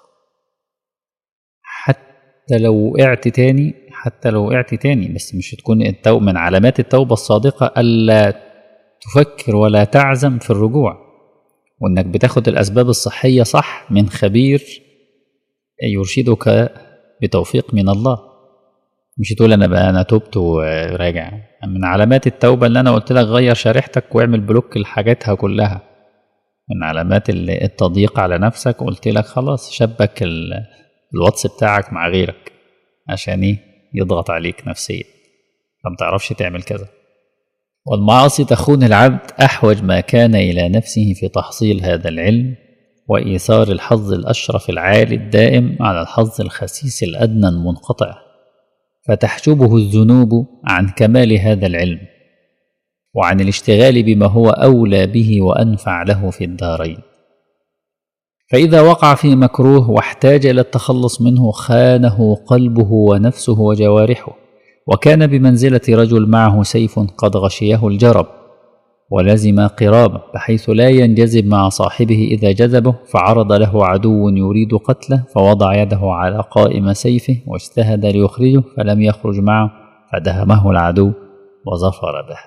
[SPEAKER 1] حتى لو وقعت تاني حتى لو وقعت تاني بس مش تكون التوبة من علامات التوبة الصادقة ألا تفكر ولا تعزم في الرجوع وإنك بتاخد الأسباب الصحية صح من خبير يرشدك بتوفيق من الله مش تقول أنا بقى أنا تبت وراجع من علامات التوبة اللي أنا قلت لك غير شريحتك واعمل بلوك لحاجاتها كلها من علامات التضييق على نفسك قلت لك خلاص شبك الواتس بتاعك مع غيرك عشان ايه يضغط عليك نفسيا فما تعرفش تعمل كذا والمعاصي تخون العبد أحوج ما كان إلى نفسه في تحصيل هذا العلم وإيثار الحظ الأشرف العالي الدائم على الحظ الخسيس الأدنى المنقطع فتحجبه الذنوب عن كمال هذا العلم وعن الاشتغال بما هو أولى به وأنفع له في الدارين فإذا وقع في مكروه واحتاج إلى التخلص منه خانه قلبه ونفسه وجوارحه وكان بمنزلة رجل معه سيف قد غشيه الجرب ولزم قرابه بحيث لا ينجذب مع صاحبه إذا جذبه فعرض له عدو يريد قتله فوضع يده على قائم سيفه واجتهد ليخرجه فلم يخرج معه فدهمه العدو وظفر به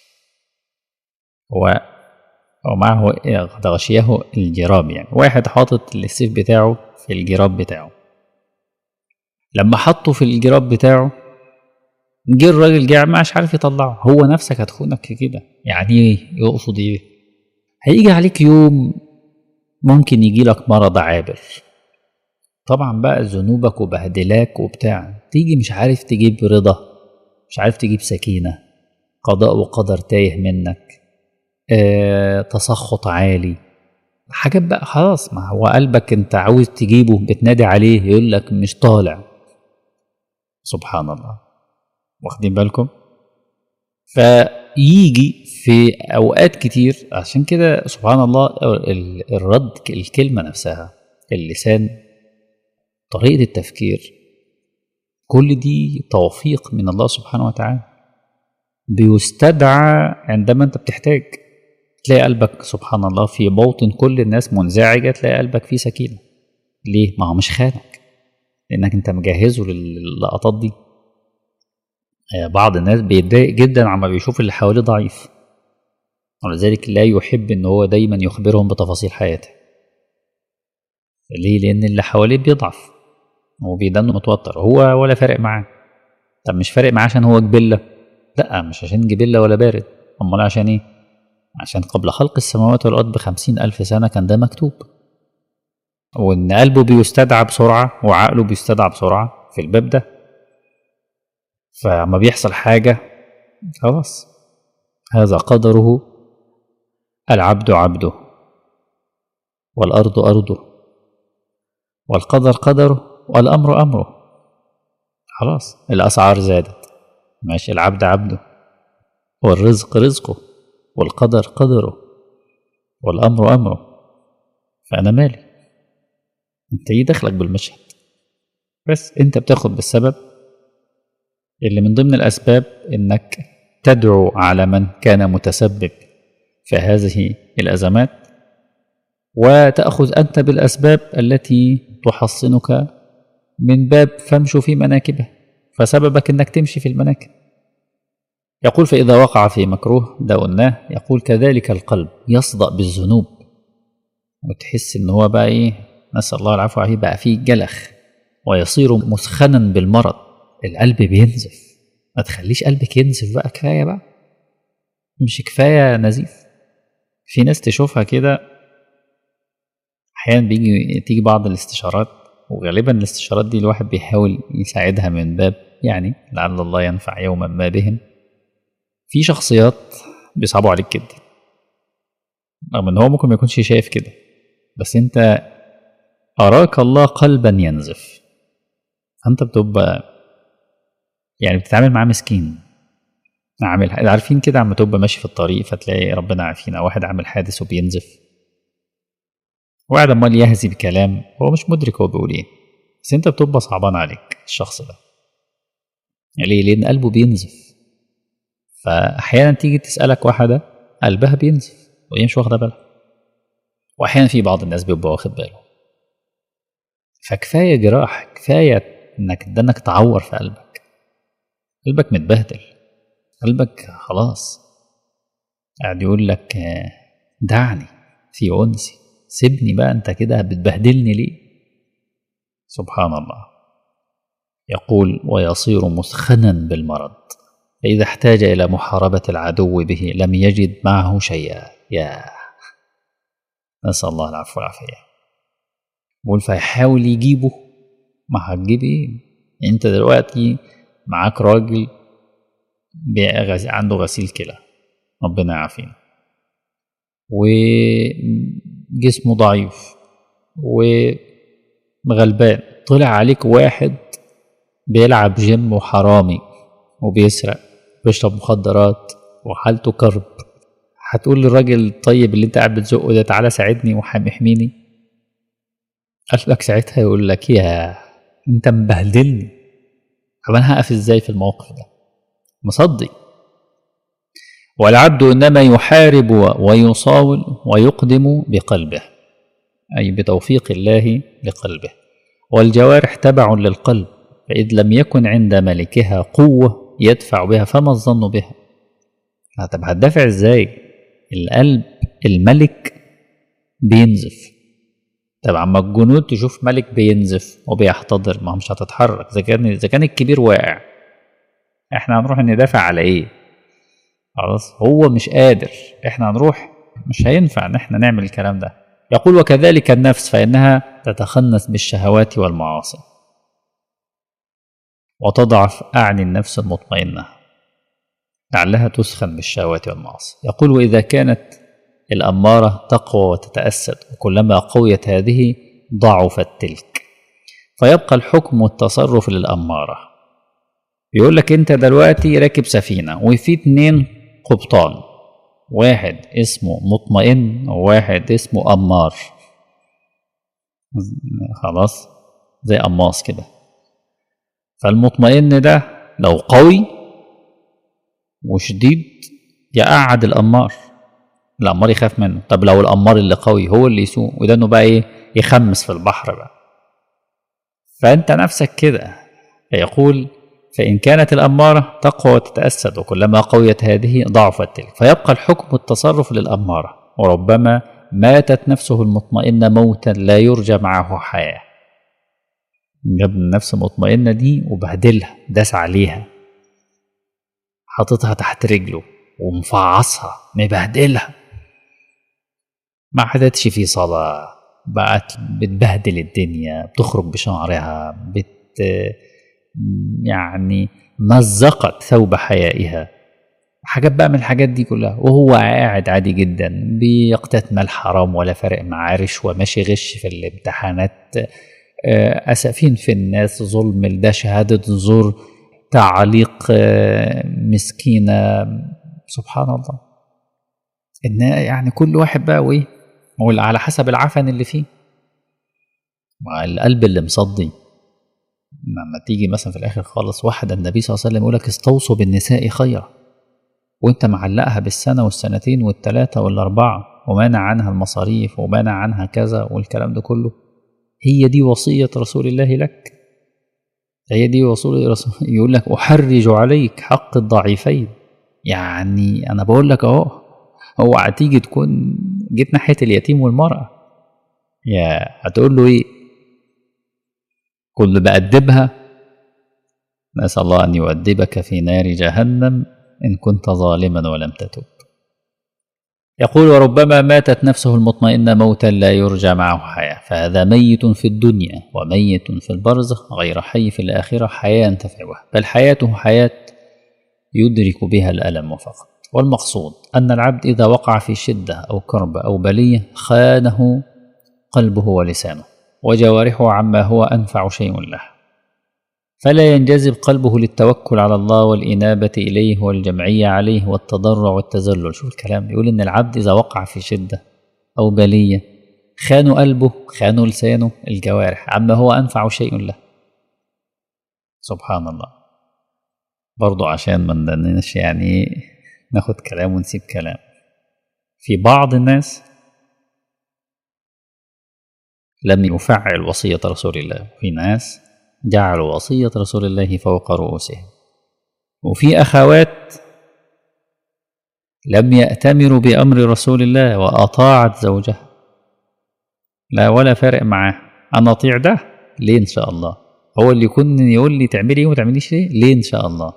[SPEAKER 1] و ومعه قد غشيه الجراب يعني واحد حاطط السيف بتاعه في الجراب بتاعه لما حطه في الجراب بتاعه جه الراجل جه مش عارف يطلعه هو نفسك هتخونك كده يعني ايه يقصد ايه هيجي عليك يوم ممكن يجي لك مرض عابر طبعا بقى ذنوبك وبهدلاك وبتاع تيجي مش عارف تجيب رضا مش عارف تجيب سكينة قضاء وقدر تايه منك آه، تسخط عالي حاجات بقى خلاص ما هو قلبك انت عاوز تجيبه بتنادي عليه يقول لك مش طالع سبحان الله واخدين بالكم فيجي في اوقات كتير عشان كده سبحان الله ال- الرد الكلمه نفسها اللسان طريقه التفكير كل دي توفيق من الله سبحانه وتعالى بيستدعى عندما انت بتحتاج تلاقي قلبك سبحان الله في موطن كل الناس منزعجة تلاقي قلبك فيه سكينة ليه؟ ما هو مش خانك لأنك أنت مجهزه للقطات دي بعض الناس بيتضايق جدا عما بيشوف اللي حواليه ضعيف ولذلك لا يحب ان هو دايما يخبرهم بتفاصيل حياته ليه لان اللي حواليه بيضعف وبيدنه متوتر هو ولا فارق معاه طب مش فارق معاه عشان هو جبله لا مش عشان جبله ولا بارد امال عشان ايه عشان قبل خلق السماوات والارض بخمسين الف سنه كان ده مكتوب وان قلبه بيستدعى بسرعه وعقله بيستدعى بسرعه في الباب ده فما بيحصل حاجه خلاص هذا قدره العبد عبده والأرض أرضه والقدر قدره والأمر أمره خلاص الأسعار زادت ماشي العبد عبده والرزق رزقه والقدر قدره والأمر أمره فأنا مالي أنت إيه دخلك بالمشهد بس أنت بتاخد بالسبب اللي من ضمن الأسباب إنك تدعو على من كان متسبب في هذه الأزمات وتأخذ أنت بالأسباب التي تحصنك من باب فامشوا في مناكبه فسببك أنك تمشي في المناكب يقول فإذا وقع في مكروه ده قلناه يقول كذلك القلب يصدأ بالذنوب وتحس إن هو بقى إيه نسأل الله العفو عليه بقى فيه جلخ ويصير مسخنا بالمرض القلب بينزف ما تخليش قلبك ينزف بقى كفاية بقى مش كفاية نزيف في ناس تشوفها كده احيانا بيجي تيجي بعض الاستشارات وغالبا الاستشارات دي الواحد بيحاول يساعدها من باب يعني لعل الله ينفع يوما ما بهم في شخصيات بيصعبوا عليك جدا رغم ان هو ممكن ما يكونش شايف كده بس انت اراك الله قلبا ينزف فانت بتبقى يعني بتتعامل معاه مسكين عامل عارفين كده عم تبقى ماشي في الطريق فتلاقي ربنا عارفين واحد عامل حادث وبينزف وقاعد امال يهزي بكلام هو مش مدرك هو بيقول ايه بس انت بتبقى صعبان عليك الشخص ده ليه لان قلبه بينزف فاحيانا تيجي تسالك واحده قلبها بينزف وهي مش واخده بالها واحيانا في بعض الناس بيبقى واخد باله فكفايه جراح كفايه انك ده انك تعور في قلبك قلبك متبهدل قلبك خلاص قاعد يقول لك دعني في أنسي سيبني بقى أنت كده بتبهدلني ليه سبحان الله يقول ويصير مسخنا بالمرض فإذا احتاج إلى محاربة العدو به لم يجد معه شيئا يا نسأل الله العفو والعافية بقول فيحاول يجيبه ما هتجيب ايه انت دلوقتي معاك راجل عنده غسيل كلى ربنا يعافينا وجسمه ضعيف وغلبان طلع عليك واحد بيلعب جيم وحرامي وبيسرق بيشرب مخدرات وحالته كرب هتقول للراجل الطيب اللي انت قاعد بتزقه ده تعالى ساعدني وحميني قلبك ساعتها يقول لك يا انت مبهدلني طب انا هقف ازاي في الموقف ده مصدي والعبد انما يحارب ويصاول ويقدم بقلبه اي بتوفيق الله لقلبه والجوارح تبع للقلب فاذ لم يكن عند ملكها قوه يدفع بها فما الظن بها طب هتدافع ازاي القلب الملك بينزف طب اما الجنود تشوف ملك بينزف وبيحتضر ما مش هتتحرك اذا كان اذا كان الكبير واقع احنا هنروح ندافع على ايه خلاص هو مش قادر احنا هنروح مش هينفع ان احنا نعمل الكلام ده يقول وكذلك النفس فانها تتخنث بالشهوات والمعاصي وتضعف اعني النفس المطمئنه لعلها تسخن بالشهوات والمعاصي يقول واذا كانت الاماره تقوى وتتاسد وكلما قويت هذه ضعفت تلك فيبقى الحكم والتصرف للاماره يقول لك انت دلوقتي راكب سفينه وفي اتنين قبطان واحد اسمه مطمئن وواحد اسمه أمار خلاص زي قماص كده فالمطمئن ده لو قوي وشديد يقعد الأمار الأمار يخاف منه طب لو الأمار اللي قوي هو اللي يسوق وده إنه بقى إيه يخمس في البحر بقى فأنت نفسك كده يقول فإن كانت الأمارة تقوى وتتأسد وكلما قويت هذه ضعفت تلك فيبقى الحكم التصرف للأمارة وربما ماتت نفسه المطمئنة موتا لا يرجى معه حياة جاب النفس المطمئنة دي وبهدلها داس عليها حاططها تحت رجله ومفعصها مبهدلها ما عادتش في صلاة بقت بتبهدل الدنيا بتخرج بشعرها بت يعني مزقت ثوب حيائها حاجات بقى من الحاجات دي كلها وهو قاعد عادي جدا بيقتتم الحرام ولا فارق معاه رشوة ماشي غش في الامتحانات أسفين في الناس ظلم ده شهادة زور تعليق مسكينة سبحان الله إن يعني كل واحد بقى وإيه هو على حسب العفن اللي فيه مع القلب اللي مصدي لما تيجي مثلا في الاخر خالص واحد النبي صلى الله عليه وسلم يقول لك استوصوا بالنساء خيرا وانت معلقها بالسنه والسنتين والثلاثه والاربعه ومانع عنها المصاريف ومانع عنها كذا والكلام ده كله هي دي وصيه رسول الله لك هي دي وصول رسول يقول لك احرج عليك حق الضعيفين يعني انا بقول لك اهو اوعى تيجي تكون جيت ناحيه اليتيم والمراه يا هتقول له ايه كل بأدبها نسأل الله أن يؤدبك في نار جهنم إن كنت ظالما ولم تتب يقول وربما ماتت نفسه المطمئنة موتا لا يرجى معه حياة فهذا ميت في الدنيا وميت في البرزخ غير حي في الآخرة حياة تنفعه بل حياته حياة يدرك بها الألم فقط والمقصود أن العبد إذا وقع في شدة أو كرب أو بلية خانه قلبه ولسانه وجوارحه عما هو أنفع شيء له فلا ينجذب قلبه للتوكل على الله والإنابة إليه والجمعية عليه والتضرع والتذلل شوف الكلام يقول إن العبد إذا وقع في شدة أو بلية خانوا قلبه خانوا لسانه الجوارح عما هو أنفع شيء له سبحان الله برضو عشان ما ندناش يعني ناخد كلام ونسيب كلام في بعض الناس لم يفعل وصية رسول الله في ناس جعلوا وصية رسول الله فوق رؤوسهم وفي أخوات لم يأتمروا بأمر رسول الله وأطاعت زوجها لا ولا فارق معاه أنا أطيع ده ليه إن شاء الله هو اللي يكون يقول لي تعملي إيه وما تعمليش إيه ليه إن شاء الله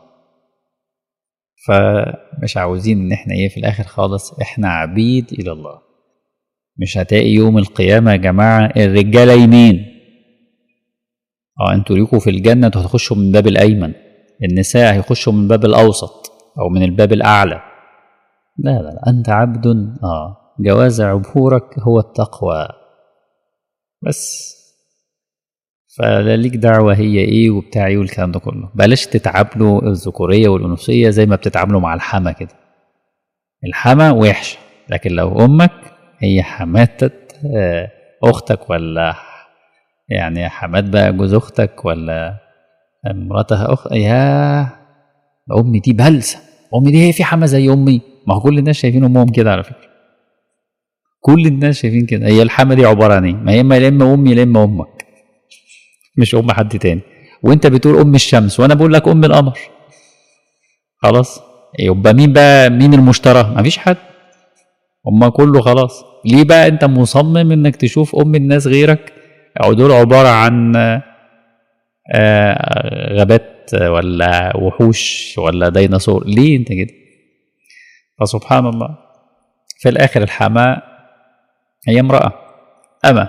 [SPEAKER 1] فمش عاوزين إن إحنا إيه في الآخر خالص إحنا عبيد إلى الله مش هتلاقي يوم القيامة يا جماعة الرجالة يمين اه انتوا ليكوا في الجنة انتوا هتخشوا من الباب الأيمن النساء هيخشوا من الباب الأوسط أو من الباب الأعلى لا لا, لا. أنت عبد اه جواز عبورك هو التقوى بس فلا ليك دعوة هي ايه وبتاع ايه والكلام ده كله بلاش تتعاملوا الذكورية والأنوثية زي ما بتتعاملوا مع الحما كده الحما وحشة لكن لو أمك هي حماتة أختك ولا يعني حمات بقى جوز أختك ولا مراتها أخت يا أمي دي بلسة أمي دي هي في حما زي أمي ما هو كل الناس شايفين أمهم كده على فكرة كل الناس شايفين كده هي الحما دي عبارة عن إيه؟ ما هي إما يا إما أمي يا إما أمك مش أم حد تاني وأنت بتقول أم الشمس وأنا بقول لك أم القمر خلاص يبقى مين بقى مين المشترى؟ مفيش حد هما كله خلاص ليه بقى انت مصمم انك تشوف ام الناس غيرك او دول عبارة عن غابات ولا وحوش ولا ديناصور ليه انت كده فسبحان الله في الاخر الحماء هي امرأة أما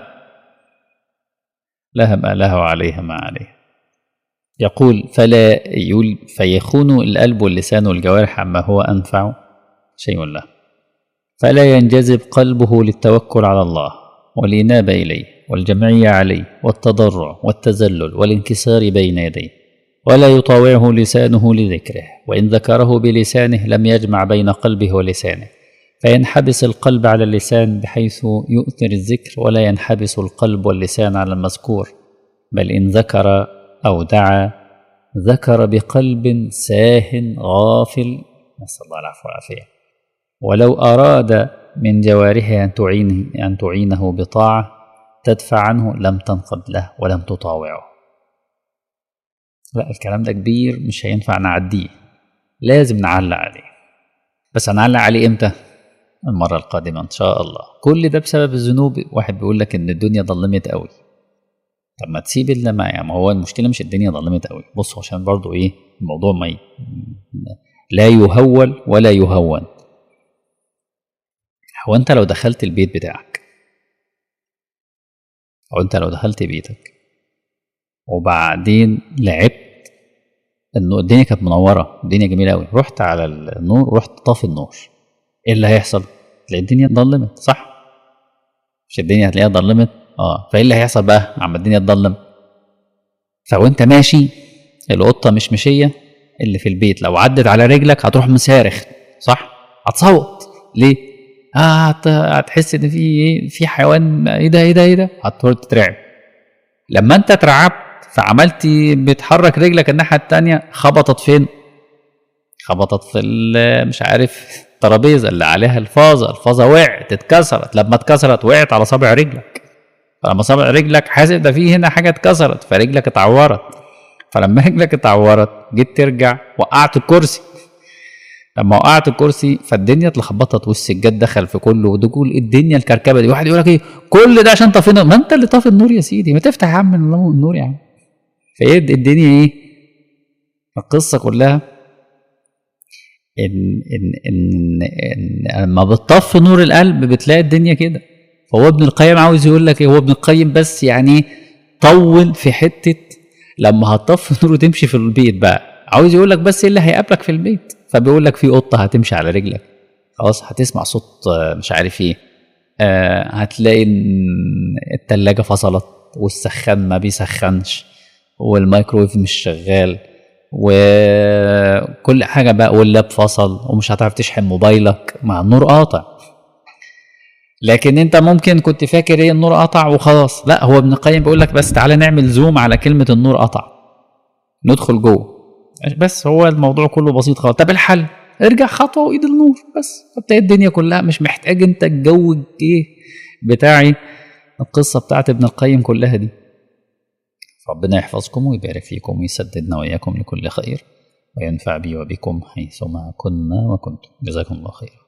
[SPEAKER 1] لها ما لها وعليها ما عليها يقول فلا يقول فيخون القلب واللسان والجوارح عما هو أنفع شيء له فلا ينجذب قلبه للتوكل على الله والإنابة إليه والجمعية عليه والتضرع والتذلل والانكسار بين يديه ولا يطاوعه لسانه لذكره وإن ذكره بلسانه لم يجمع بين قلبه ولسانه فينحبس القلب على اللسان بحيث يؤثر الذكر ولا ينحبس القلب واللسان على المذكور بل إن ذكر أو دعا ذكر بقلب ساه غافل نسأل الله العفو والعافية ولو أراد من جوارحه أن تعينه أن تعينه بطاعة تدفع عنه لم تنقض له ولم تطاوعه لا الكلام ده كبير مش هينفع نعديه لازم نعلق عليه بس هنعلق عليه امتى المرة القادمة إن شاء الله كل ده بسبب الذنوب واحد بيقول لك إن الدنيا ظلمت قوي طب ما تسيب اللي ما يعني ما هو المشكلة مش الدنيا ظلمت قوي بص عشان برضو إيه الموضوع ما ي... لا يهول ولا يهون هو أنت لو دخلت البيت بتاعك أو أنت لو دخلت بيتك وبعدين لعبت انه الدنيا كانت منوره الدنيا جميله قوي رحت على النور رحت طافي النور ايه اللي هيحصل تلاقي الدنيا ضلمت صح مش الدنيا هتلاقيها ضلمت اه فايه اللي هيحصل بقى عما الدنيا تضلم فوانت ماشي القطه مش مشيه اللي في البيت لو عدت على رجلك هتروح مسارخ صح هتصوت ليه اه هت- هتحس ان في ايه في حيوان ايه ده ايه ده ايه ده هتقعد تترعب لما انت اترعبت فعملت بتحرك رجلك الناحيه التانية خبطت فين خبطت في ال- مش عارف الترابيزه اللي عليها الفازه الفازه وقعت اتكسرت لما اتكسرت وقعت على صابع رجلك فلما صابع رجلك حاسس ده في هنا حاجه اتكسرت فرجلك اتعورت فلما رجلك اتعورت جيت ترجع وقعت الكرسي لما وقعت الكرسي فالدنيا اتلخبطت والسجاد دخل في كله ودخول الدنيا الكركبه دي واحد يقول لك ايه كل ده عشان طفينا ما انت اللي طافي النور يا سيدي ما تفتح يا عم النور يا عم فايه الدنيا ايه القصه كلها ان ان ان, إن لما بتطفي نور القلب بتلاقي الدنيا كده فهو ابن القيم عاوز يقول لك ايه هو ابن القيم بس يعني طول في حته لما هتطفي نور وتمشي في البيت بقى عاوز يقول لك بس ايه اللي هيقابلك في البيت فبيقول لك في قطه هتمشي على رجلك خلاص هتسمع صوت آه، مش عارف ايه آه هتلاقي ان التلاجة فصلت والسخان ما بيسخنش والميكرويف مش شغال وكل حاجة بقى واللاب فصل ومش هتعرف تشحن موبايلك مع النور قاطع لكن انت ممكن كنت فاكر ايه النور قطع وخلاص لا هو ابن القيم بيقول لك بس تعالى نعمل زوم على كلمة النور قطع ندخل جوه بس هو الموضوع كله بسيط خالص طب الحل ارجع خطوة وايد النور بس فتلاقي الدنيا كلها مش محتاج انت الجو ايه بتاعي القصة بتاعت ابن القيم كلها دي ربنا يحفظكم ويبارك فيكم ويسددنا وإياكم لكل خير وينفع بي وبكم حيثما كنا وكنتم جزاكم الله خيرا